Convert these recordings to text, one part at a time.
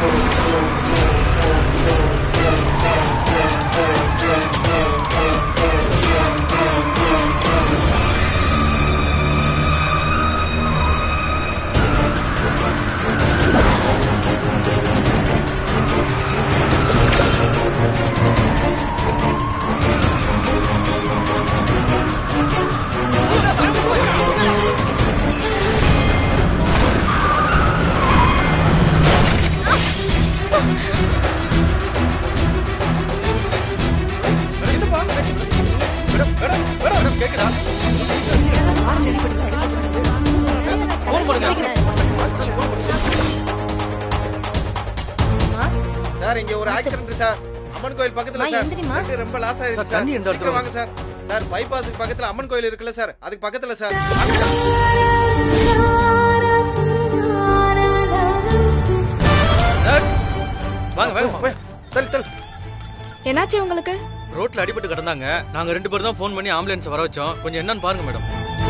Sir இங்க ஒரு accident sir அம்மன் கோயில் பக்கத்துல அம்மா, சார் எந்திரிம்மா. ரெண்டு ரொம்ப லாஸ் ஆயிருக்கு சார், சார் தண்ணி இந்த இடத்துல சீக்கிரம் வாங்க வந்து சார் சார் பைபாஸுக்கு பக்கத்துல அம்மன் கோயில் இருக்குல்ல சார் அதுக்கு பக்கத்துல சார் வாங்க சார். நர்ஸ் வாங்க வேகமா போய், தள்ளு தள்ளு என்னாச்சு உங்களுக்கு ரோட்ல அடிபட்டு கிடந்தாங்க நாங்க ரெண்டு பேரும் தான் ஃபோன் பண்ணி ஆம்புலன்ஸ் வர வச்சோம் கொஞ்சம் என்னன்னு பாருங்க மேடம்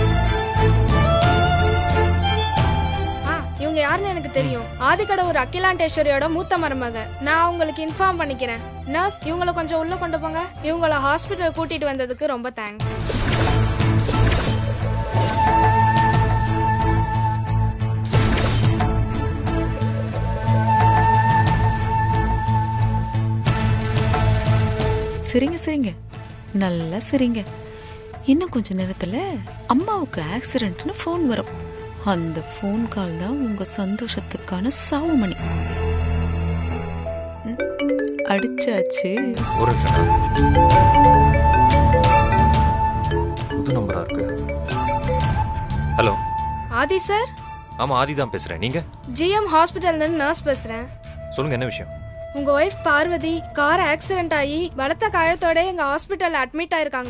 ஆ இவங்க யாருன்னு எனக்கு தெரியும் ஆதிக்கட ஒரு அகிலாண்டேஸ்வரியோட மூத்த மருமக நான் உங்களுக்கு இன்ஃபார்ம் பண்ணிக்கிறேன் நர்ஸ் இவங்கள கொஞ்சம் உள்ள கொண்டு போங்க இவங்கள ஹாஸ்பிட்டல் கூட்டிட்டு வந்ததுக்கு ரொம்ப தேங்க்ஸ் சரிங்க சரிங்க நல்லா சரிங்க இன்னும் கொஞ்ச நேரத்துல அம்மாவுக்கு ஆக்சிடென்ட்னு ஃபோன் வரும் அந்த ஃபோன் கால் தான் உங்க சந்தோஷத்துக்கான சாவு மணி ம், அடிச்சாச்சு ஒரு நிமிஷம் புது நம்பரா இருக்கு ஹலோ ஆதி சார் ஆமா ஆதி தான் பேசுறேன் நீங்க ஜிஎம் ஹாஸ்பிட்டல்ல இருந்து நர்ஸ் பேசுறேன் சொல்லுங்க என்ன விஷயம் உங்க ஒய்ஃப் பார்வதி கார் ஆக்சிடென்ட் ஆகி பலத்த காயத்தோட எங்க ஹாஸ்பிட்டல்ல அட்மிட் ஆயிருக்காங்க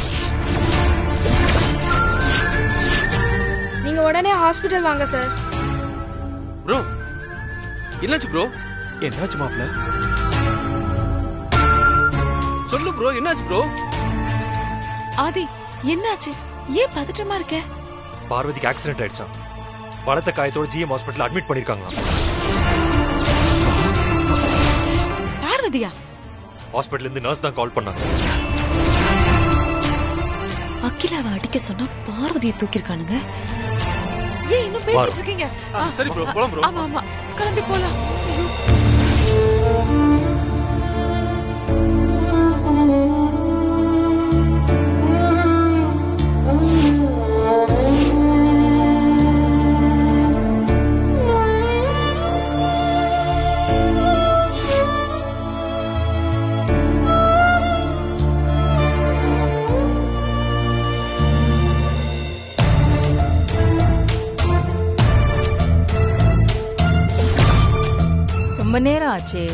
நீங்க உடனே ஹாஸ்பிட்டல் வாங்க சார் ப்ரோ என்னாச்சு ப்ரோ என்னாச்சு மாப்ள சொல்லு ப்ரோ என்னாச்சு ப்ரோ ஆதி என்னாச்சு ஏன் பதற்றமா இருக்க பார்வதிக்கு ஆக்சிடென்ட் ஆயிடுச்சான் பலத்த காயத்தோட ஜிஎம் ஹாஸ்பிட்டல் அட்மிட் பண்ணிருக்காங்களா பார்வதியா ஹாஸ்பிட்டல்ல இருந்து நர்ஸ் தான் கால் பண்ணாங்க அகிலாவை அடிக்க சொன்னா பார்வதியை தூக்கிருக்கானுங்க ஏன் இன்னும் பேசிட்டு இருக்கீங்க ஆ, சரி ப்ரோ போலாம் ப்ரோ ஆமா ஆமா கிளம்பி போலாம் ரொம்ப நேரம் ஆச்சே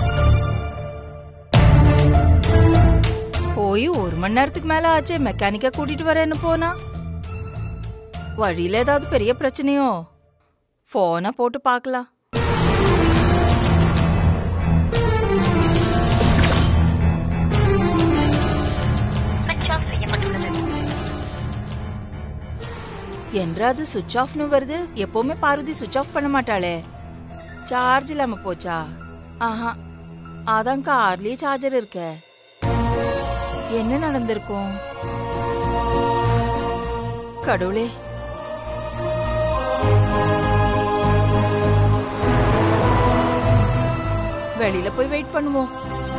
போய் ஒரு மணி நேரத்துக்கு மேல ஆச்சே மெக்கானிக்க கூட்டிட்டு வரேன்னு போனா வழியில ஏதாவது பெரிய பிரச்சனையோ போனை போட்டு பார்க்கலாம் என்றாது சுவிட்ச் ஆஃப்னு வருது எப்பவுமே பார்வதி சுவிட்ச் ஆஃப் பண்ண மாட்டாளே சார்ஜ் இல்லாம போச்சா ஆஹா அதான் கார்லயே சார்ஜர் இருக்க என்ன நடந்திருக்கும் கடவுளே வெளியில போய் வெயிட் பண்ணுவோம்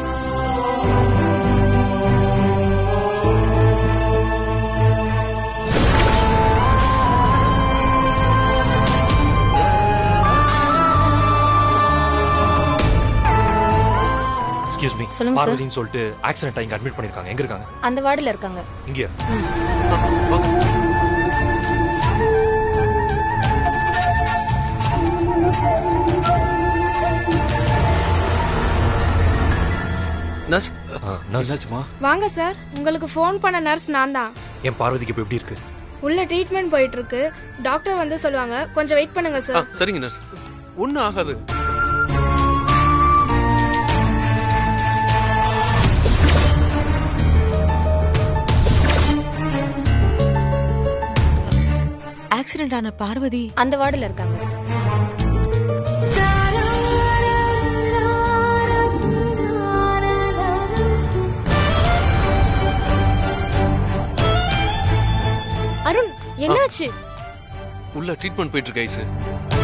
எக்ஸ்கியூஸ் மீ சொல்லுங்க sir. பார்வதின்னு சொல்லிட்டு ஆக்சிடென்ட் ஆகி அட்மிட் பண்ணிருக்காங்க எங்க இருக்காங்க அந்த வார்டுல இருக்காங்க இங்கயா நர்ஸ் நர்ஸ் என்னாச்சுமா வாங்க சார் உங்களுக்கு ஃபோன் பண்ண நர்ஸ் நான் தான் என் பார்வதிக்கு இப்ப எப்படி இருக்கு உள்ள ட்ரீட்மெண்ட் போயிட்டு இருக்கு டாக்டர் வந்து சொல்லுவாங்க கொஞ்சம் வெயிட் பண்ணுங்க ஆ சார் சரிங்க நர்ஸ் ஒன்றும் ஆகாது ஆக்சிடென்ட் ஆன பார்வதி அந்த வார்டுல இருக்காங்க என்னாச்சு உள்ள ட்ரீட்மெண்ட் போயிட்டு இருக்கு ஐசு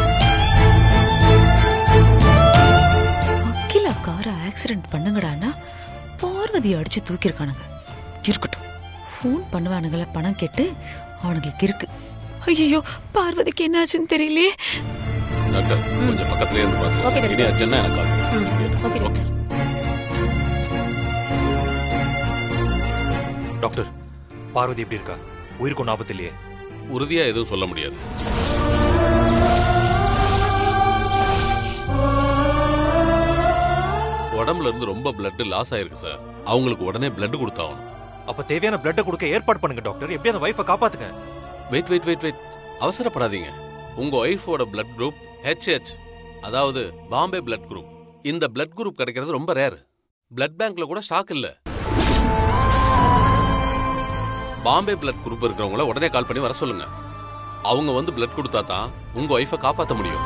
அகிலா காரை ஆக்சிடென்ட் பண்ணுங்கடான்னா பார்வதி அடிச்சு தூக்கியிருக்கானுங்க இருக்கட்டும் ஃபோன் பண்ணுவானுங்கள பணம் கேட்டு அவனுங்களுக்கு இருக்கு ஐயோ பார்வதிக்கு என்னாச்சுன்னு தெரியலையே டாக்டர் கொஞ்சம் பக்கத்துலயே இருந்து Okay, பாத்துக்கலாம் டாக்டர். இனி அர்ஜென்ட்னா எனக்கு கால் ம், பண்ணுங்க. ஓகே டாக்டர் டாக்டர் பார்வதி எப்படி இருக்கா உயிருக்கு ஒன்றும் ஆபத்து இல்லையே உறுதியா எதுவும் சொல்ல முடியாது உடம்புல இருந்து ரொம்ப பிளட் லாஸ் ஆயிருக்கு சார் அவங்களுக்கு உடனே பிளட் கொடுத்தாகணும் அப்ப தேவையான பிளட்டை கொடுக்க ஏற்பாடு பண்ணுங்க டாக்டர் எப்படி அந்த வைஃபை காப்பாத்துங்க வெயிட் வெயிட் வெயிட் வெயிட் அவசரப்படாதீங்க உங்க ஒய்ஃபோட பிளட் குரூப் ஹெச்ஹெச் அதாவது பாம்பே பிளட் குரூப் இந்த பிளட் குரூப் கிடைக்கிறது ரொம்ப ரேர் பிளட் பேங்க்ல கூட ஸ்டாக் இல்ல பாம்பே பிளட் குரூப் இருக்கிறவங்கள உடனே கால் பண்ணி வர சொல்லுங்க அவங்க வந்து பிளட் கொடுத்தா தான் உங்க ஒய்ஃபை காப்பாத்த முடியும்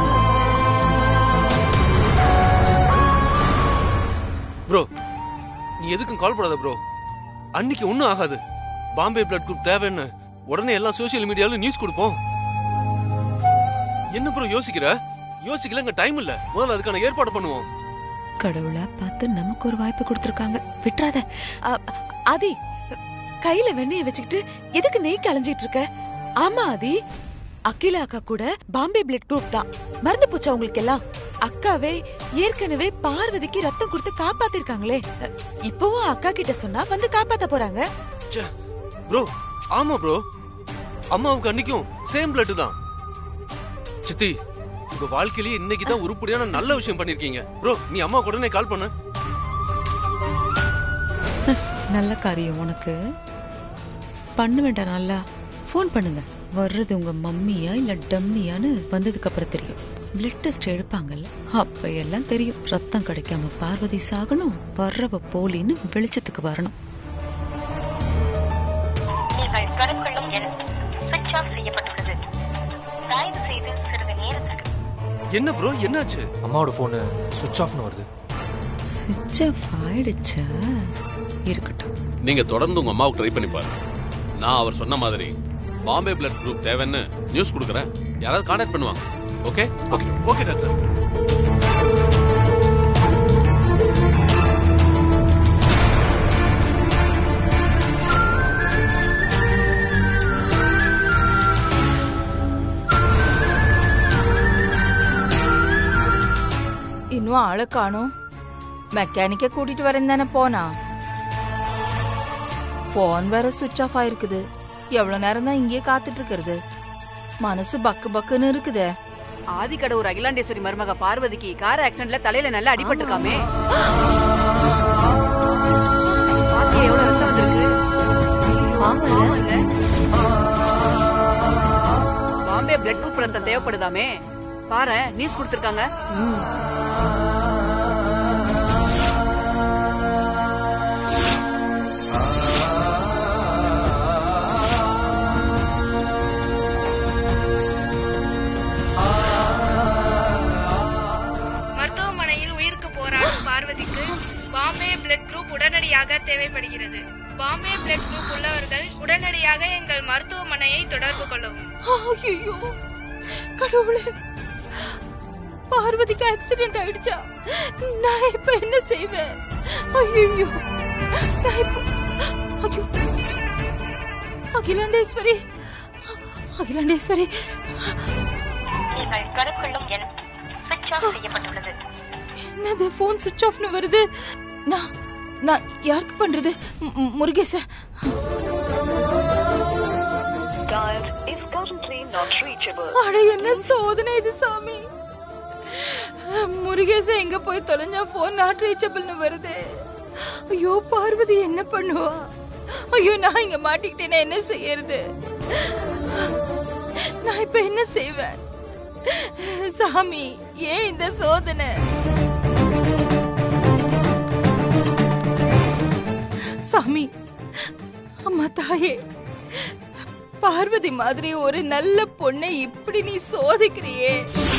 ப்ரோ நீ எதுக்கும் கால் பண்ணாத ப்ரோ அன்னைக்கு ஒன்றும் ஆகாது பாம்பே பிளட் குரூப் தேவைன்னு உடனே எல்லாம் சோஷியல் மீடியால நியூஸ் கொடுப்போம் என்ன ப்ரோ யோசிக்கிற யோசிக்கலங்க டைம் இல்ல முதல்ல அதுக்கான ஏற்பாடு பண்ணுவோம் கடவுளா பார்த்து நமக்கு ஒரு வாய்ப்பு கொடுத்துருக்காங்க விட்டுறாத அ- ஆதி கையில வெண்ணெய வச்சுக்கிட்டு எதுக்கு நெய் கலைஞ்சிட்டு இருக்க ஆமா ஆதி அகிலா அக்கா கூட பாம்பே பிளட் குரூப் தான் மறந்து போச்சா உங்களுக்கு எல்லாம் அக்காவே ஏற்கனவே பார்வதிக்கு ரத்தம் கொடுத்து காப்பாத்திருக்காங்களே அ, இப்பவும் அக்கா கிட்ட சொன்னா வந்து காப்பாத்த போறாங்க ப்ரோ ஆமா ப்ரோ அம்மாவுக்கு அன்னைக்கும் சேம் பிளட் தான் சித்தி உங்க வாழ்க்கையிலேயே இன்னைக்கு தான் உருப்படியான நல்ல விஷயம் பண்ணிருக்கீங்க ப்ரோ நீ அம்மா உடனே கால் பண்ணு நல்ல காரியம் உனக்கு பண்ண வேண்டாம் நல்லா ஃபோன் பண்ணுங்க வர்றது உங்க மம்மியா இல்ல டம்மியான்னு வந்ததுக்கு அப்புறம் தெரியும் பிளட் டெஸ்ட் எடுப்பாங்கல்ல அப்ப எல்லாம் தெரியும் ரத்தம் கிடைக்காம பார்வதி சாகணும் வர்றவ போலின்னு வெளிச்சத்துக்கு வரணும் நீங்கள் தொடர்பு கொள்ளும் எண் சுவிட்ச் ஆஃப் செய்யப்பட்டுள்ளது தயவு செய்து சிறிது நேரத்திற்கு என்ன ப்ரோ என்னாச்சு அம்மாவோட போனு சுவிட்ச் ஆஃப்னு வருது சுவிட்ச் ஆஃப் ஆயிடுச்சா இருக்கட்டும் நீங்க தொடர்ந்து உங்க அம்மாவுக்கு ட்ரை பண்ணி பாருங்க நான் அவர் சொன்ன மாதிரி பாம்பே பிளட் குரூப் தேவைன்னு நியூஸ் கொடுக்குறேன் யாராவது கான்டாக்ட் பண்ணுவாங்க ஓகே ஓகே ஓகே டாக்டர் இன்னும் ஆளை காணோம் மெக்கானிக்க கூட்டிட்டு வரேன் தானே போனா போன் வேற சுவிட்ச் ஆஃப் ஆயிருக்குது எவ்வளவு நேரம் தான் இங்கேயே காத்துட்டு இருக்கிறது மனசு பக்கு பக்குன்னு இருக்குதே ஆதிக்கட ஒரு அகிலாண்டேஸ்வரி மருமக பார்வதிக்கு கார் ஆக்சிடென்ட்ல தலையில நல்லா அடிபட்டிருக்காமே பாத்தியா எவ்வளவு ரத்தம் வந்திருக்கு ஆமாங்க. பாம்பே பிளட் குரூப் ரத்தம் தேவைப்படுதாமே பாரு நியூஸ் கொடுத்திருக்காங்க மருத்துவமனையில் உயிருக்கு போராடும் பார்வதிக்கு பாம்பே பிளட் குரூப் உடனடியாக தேவைப்படுகிறது பாம்பே பிளட் குரூப் உள்ளவர்கள் உடனடியாக எங்கள் மருத்துவமனையை தொடர்பு கொள்ளவும் ஐயோ கடவுளே பார்வதிக்கு ஆக்சிடென்ட் ஆயிடுச்சா நான் இப்ப என்ன செய்வேன் ஐயோ நான் இப்ப ஐயோ அகிலாண்டேஸ்வரி அகிலாண்டேஸ்வரி நீங்கள் தொடர்பு கொள்ளும் எண் சுவிட்ச் ஆஃப் செய்யப்பட்டுள்ளது என்னது போன் சுவிட்ச் ஆஃப்னு வருது நான் நான் யாருக்கு பண்றது மு- மு- முருகேச அட என்ன சோதனை இது சாமி முருகேச எங்க போய் தொலைஞ்சா போன் நாட் ரீச்சபிள்னு வருது ஐயோ பார்வதி என்ன பண்ணுவா ஐயோ நான் இங்க மாட்டிக்கிட்டேன்னா என்ன செய்யறது நான் இப்ப என்ன செய்வேன் சாமி ஏன் இந்த சோதனை சாமி அம்மா தாயே பார்வதி மாதிரி ஒரு நல்ல பொண்ணை இப்படி நீ சோதிக்கிறியே